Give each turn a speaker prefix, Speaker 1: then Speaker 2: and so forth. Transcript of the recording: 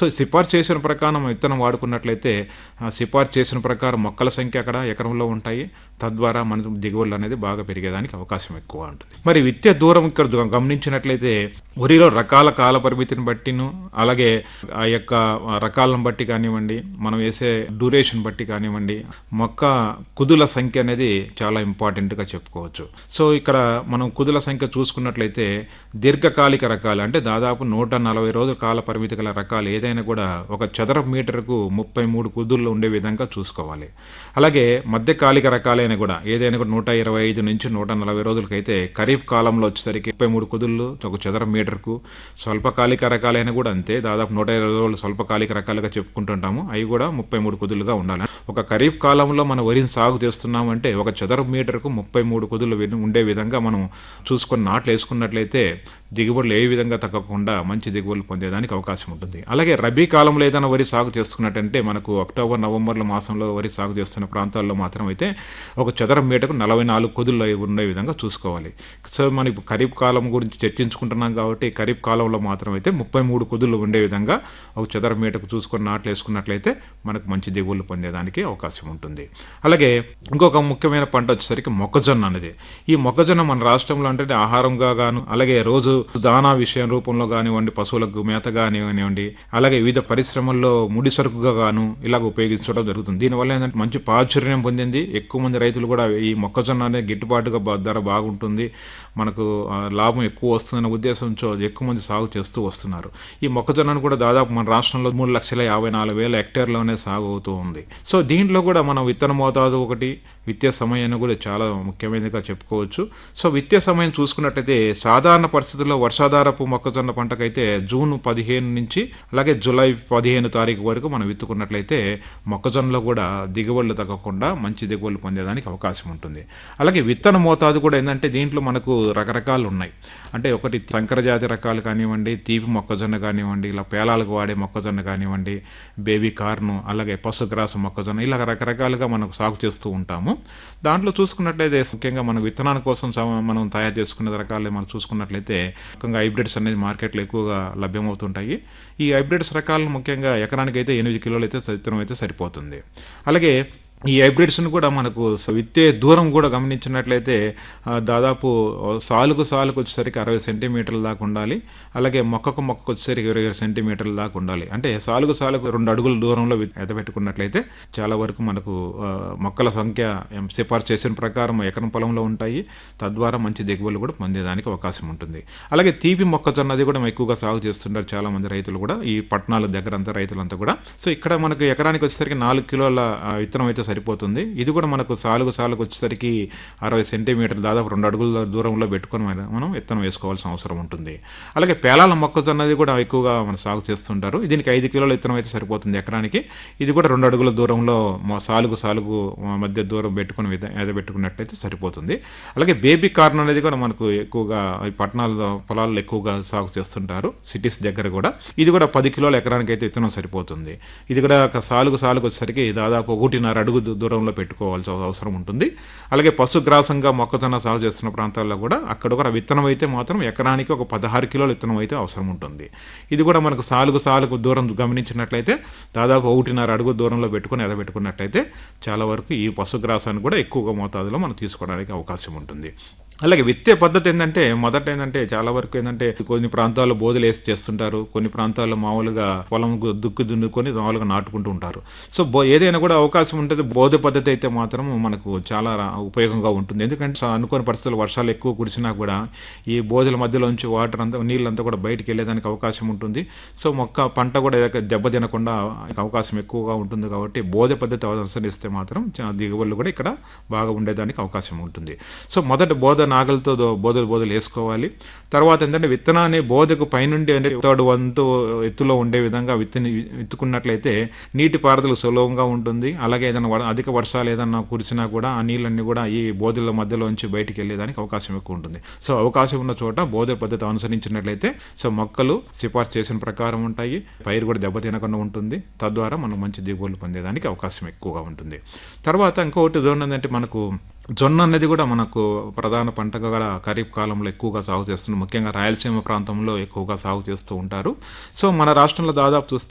Speaker 1: so సిఫార్సు చేసిన ప్రకారం విత్తనం వాడుకున్నట్లయితే ఆ సిఫార్సు చేసిన ప్రకారం మొక్కల సంఖ్య అక్కడ ఎకరంలో ఉంటాయి తద్వారా మన దిగుబడులు అనేది బాగా పెరిగేదానికి అవకాశం ఎక్కువ ఉంటుంది మరి విత్తే దూరం ఇక్కడ దు- గమనించినట్లయితే వరిలో రకాల కాల పరిమితిని బట్టిను అలాగే ఆ యొక్క రకాలను బట్టి కానివ్వండి మనం వేసే డ్యూరేషన్ బట్టి కానివ్వండి మొక్క కుదుల సంఖ్య అనేది చాలా ఇంపార్టెంట్గా చెప్పుకోవచ్చు సో ఇక్కడ మనం కుదుల సంఖ్య చూసుకున్నట్లయితే దీర్ఘకాలిక రకాలు అంటే దాదాపు నూట నలభై రోజుల కాల పరిమితి గల రకాలు ఏదైనా కూడా ఒక చదరపు మీటర్కు ముప్పై మూడు కుదుళ్ళు ఉండే విధంగా చూసుకోవాలి అలాగే మధ్యకాలిక రకాలైన కూడా ఏదైనా కూడా నూట ఇరవై ఐదు నుంచి నూట నలభై రోజులకైతే ఖరీఫ్ కాలంలో వచ్చేసరికి ముప్పై మూడు కుదుళ్ళు ఒక చదరపు మీటర్కు స్వల్పకాలిక రకాలైన కూడా అంతే దాదాపు నూట ఇరవై రోజులు స్వల్పకాలిక రకాలుగా చెప్పుకుంటుంటాము అవి కూడా ముప్పై మూడు కుదులుగా ఉండాలి ఒక ఖరీఫ్ కాలంలో మనం వరిని సాగు చేస్తున్నామంటే ఒక చదరపు మీటర్కు ముప్పై మూడు కుదులు విధ- ఉండే విధంగా మనం చూసుకొని నాట్లు వేసుకున్నట్లయితే దిగుబడులు ఏ విధంగా తగ్గకుండా మంచి దిగుబడులు పొందేదానికి అవకాశం ఉంటుంది అలాగే రబీ కాలంలో ఏదైనా వరి సాగు చేస్తున్నట్టంటే మనకు అక్టోబర్ నవంబర్ల మాసంలో వరి సాగు చేస్తున్న ప్రాంతాల్లో మాత్రం అయితే ఒక చదరం మీటకు నలభై నాలుగు కుదులు ఉండే విధంగా చూసుకోవాలి సో మనం ఇప్పుడు ఖరీఫ్ కాలం గురించి చర్చించుకుంటున్నాం కాబట్టి ఖరీఫ్ కాలంలో మాత్రం అయితే ముప్పై మూడు కుదులు ఉండే విధంగా ఒక చదరం మీటకు చూసుకొని నాట్లు వేసుకున్నట్లయితే మనకు మంచి దిగుబడులు పొందేదానికి అవకాశం ఉంటుంది అలాగే ఇంకొక ముఖ్యమైన పంట వచ్చేసరికి మొక్కజొన్న అనేది ఈ మొక్కజొన్న మన రాష్ట్రంలో అంటే ఆహారంగా గాను అలాగే రోజు దానా విషయం రూపంలో కానివ్వండి పశువులకు మేత కానివ్వండి అలాగే వివిధ పరిశ్రమల్లో ముడి సరుకుగా గాను ఇలాగ ఉపయోగించడం జరుగుతుంది దీనివల్ల ఏంటంటే మంచి ప్రాచుర్యం పొందింది ఎక్కువ మంది రైతులు కూడా ఈ మొక్కజొన్న అనేది గిట్టుబాటుగా బా- ధర బాగుంటుంది మనకు ఆ, లాభం ఎక్కువ వస్తుందన్న ఉద్దేశంతో ఎక్కువ మంది సాగు చేస్తూ వస్తున్నారు ఈ మొక్కజొన్నను కూడా దాదాపు మన రాష్ట్రంలో మూడు లక్షల యాభై నాలుగు వేల హెక్టేర్లోనే సాగు అవుతూ ఉంది సో దీంట్లో కూడా మనం విత్తన మోతాదు ఒకటి విత్తే సమయాన్ని కూడా చాలా ముఖ్యమైనదిగా చెప్పుకోవచ్చు సో విత్తే సమయం చూసుకున్నట్టయితే సాధారణ పరిస్థితుల్లో వర్షాధారపు మొక్కజొన్న పంటకైతే జూన్ పదిహేను నుంచి అలాగే జూలై పదిహేను తారీఖు వరకు మనం విత్తుకున్నట్లయితే మొక్కజొన్నలో కూడా దిగుబడులు తగ్గకుండా మంచి దిగుబడులు పొందేదానికి అవకాశం ఉంటుంది అలాగే విత్తన మోతాదు కూడా ఏంటంటే దీంట్లో మనకు రకరకాలు ఉన్నాయి అంటే ఒకటి సంకరజాతి రకాలు కానివ్వండి తీపి మొక్కజొన్న కానివ్వండి ఇలా పేలాలకు వాడే మొక్కజొన్న కానివ్వండి బేబీ కార్ను అలాగే పశుగ్రాస మొక్కజొన్న ఇలా రకరకాలుగా మనం సాగు చేస్తూ ఉంటాము దాంట్లో చూసుకున్నట్లయితే ముఖ్యంగా మన విత్తనాల కోసం సమ- మనం తయారు చేసుకునే రకాలు మనం చూసుకున్నట్లయితే ముఖ్యంగా హైబ్రిడ్స్ అనేది మార్కెట్లో ఎక్కువగా లభ్యమవుతుంటాయి ఈ హైబ్రిడ్స్ రకాలను ముఖ్యంగా ఎకరానికి అయితే ఎనిమిది కిలోలు అయితే విత్తనం అయితే సరిపోతుంది అలాగే ఈ హైబ్రిడ్స్ను కూడా మనకు స- విత్తే దూరం కూడా గమనించినట్లయితే ఆ, దాదాపు సాలుకు సాలుకు వచ్చేసరికి అరవై సెంటీమీటర్ల దాకా ఉండాలి అలాగే మొక్కకు మొక్కకు వచ్చేసరికి ఇరవై ఇరవై సెంటీమీటర్ల దాకా ఉండాలి అంటే సాలుకు సాలుకు రెండు అడుగుల దూరంలో విత్- ఎదపెట్టుకున్నట్లయితే చాలా వరకు మనకు ఆ, మొక్కల సంఖ్య ఎం- సిఫార్సు చేసిన ప్రకారం ఎకరం పొలంలో ఉంటాయి తద్వారా మంచి దిగుబడులు కూడా పొందేదానికి అవకాశం ఉంటుంది అలాగే తీపి మొక్కజొన్నది కూడా ఎక్కువగా సాగు చేస్తుంటారు చాలా మంది రైతులు కూడా ఈ పట్టణాల దగ్గర అంతా రైతులంతా కూడా సో ఇక్కడ మనకు ఎకరానికి వచ్చేసరికి నాలుగు కిలోల ఆ, విత్తనం అయితే సరిపోతుంది ఇది కూడా మనకు సాలుగు సాలుగు వచ్చేసరికి అరవై సెంటీమీటర్లు దాదాపు రెండు అడుగుల దూరంలో పెట్టుకొని మన- మనం విత్తనం వేసుకోవాల్సిన అవసరం ఉంటుంది అలాగే పేలాల మొక్కజొన్నది కూడా ఎక్కువగా మనం సాగు చేస్తుంటారు దీనికి ఐదు కిలోల విత్తనం అయితే సరిపోతుంది ఎకరానికి ఇది కూడా రెండు అడుగుల దూరంలో మా సాలుగు సాలుగు మధ్య దూరం పెట్టుకుని పెట్టుకున్నట్లయితే సరిపోతుంది అలాగే బేబీ కార్న్ అనేది కూడా మనకు ఎక్కువగా ఈ పట్టణాల్లో పొలాల్లో ఎక్కువగా సాగు చేస్తుంటారు సిటీస్ దగ్గర కూడా ఇది కూడా పది కిలోల ఎకరానికి అయితే విత్తనం సరిపోతుంది ఇది కూడా ఒక సాలుగు సాలుగు వచ్చేసరికి దాదాపు ఒకటిన్నర అడుగు దూ- దూరంలో పెట్టుకోవాల్సిన అవసరం ఉంటుంది అలాగే పశుగ్రాసంగా మొక్కజొన్న సాగు చేస్తున్న ప్రాంతాల్లో కూడా అక్కడ కూడా విత్తనం అయితే మాత్రం ఎకరానికి ఒక పదహారు కిలోల విత్తనం అయితే అవసరం ఉంటుంది ఇది కూడా మనకు సాలుగు సాలుగు దూరం గమనించినట్లయితే దాదాపు ఒకటిన్నర అడుగు దూరంలో పెట్టుకుని ఎదబెట్టుకున్నట్లయితే చాలా వరకు ఈ పశుగ్రాసాన్ని కూడా ఎక్కువగా మోతాదులో మనం తీసుకోవడానికి అవకాశం ఉంటుంది అలాగే విత్తే పద్ధతి ఏంటంటే మొదట ఏంటంటే చాలా వరకు ఏంటంటే కొన్ని ప్రాంతాల్లో బోధలు వేసి చేస్తుంటారు కొన్ని ప్రాంతాల్లో మామూలుగా పొలం గు- దుక్కు దున్నుకొని మామూలుగా నాటుకుంటూ ఉంటారు సో బో ఏదైనా కూడా అవకాశం ఉంటుంది బోధ పద్ధతి అయితే మాత్రం మనకు చాలా రా- ఉపయోగంగా ఉంటుంది ఎందుకంటే స- అనుకోని పరిస్థితుల్లో వర్షాలు ఎక్కువ కురిసినా కూడా ఈ బోధల మధ్యలోంచి వాటర్ అంతా నీళ్ళంతా కూడా బయటికి వెళ్ళేదానికి అవకాశం ఉంటుంది సో మొక్క పంట కూడా ఏదైనా దెబ్బ తినకుండా అవకాశం ఎక్కువగా ఉంటుంది కాబట్టి బోధ పద్ధతి అనుసరిస్తే మాత్రం చా- దిగుబడులు కూడా ఇక్కడ బాగా ఉండేదానికి అవకాశం ఉంటుంది సో మొదట బోధ నాగలతో దో- బోధలు బోధలు వేసుకోవాలి తర్వాత ఏంటంటే విత్తనాన్ని బోధకు పైనుండి అంటే థర్డ్ వంతు ఎత్తులో ఉండే విధంగా విత్తని విత్తుకున్నట్లయితే నీటి పారుదల సులభంగా ఉంటుంది అలాగే ఏదైనా వ- అధిక వర్షాలు ఏదైనా కురిసినా కూడా ఆ నీళ్ళన్నీ కూడా ఈ బోధల మధ్యలోంచి బయటికి వెళ్ళేదానికి అవకాశం ఎక్కువ ఉంటుంది సో అవకాశం ఉన్న చోట బోధ పద్ధతి అనుసరించినట్లయితే సో మొక్కలు సిఫార్సు చేసిన ప్రకారం ఉంటాయి పైరు కూడా దెబ్బతినకుండా ఉంటుంది తద్వారా మనం మంచి దిగుబడులు పొందేదానికి అవకాశం ఎక్కువగా ఉంటుంది తర్వాత ఇంకొకటి ఏంటంటే మనకు జొన్న అనేది కూడా మనకు ప్రధాన పంటగా కూడా ఖరీఫ్ కాలంలో ఎక్కువగా సాగు చేస్తున్నారు ముఖ్యంగా రాయలసీమ ప్రాంతంలో ఎక్కువగా సాగు చేస్తూ ఉంటారు సో మన రాష్ట్రంలో దాదాపు చూస్తే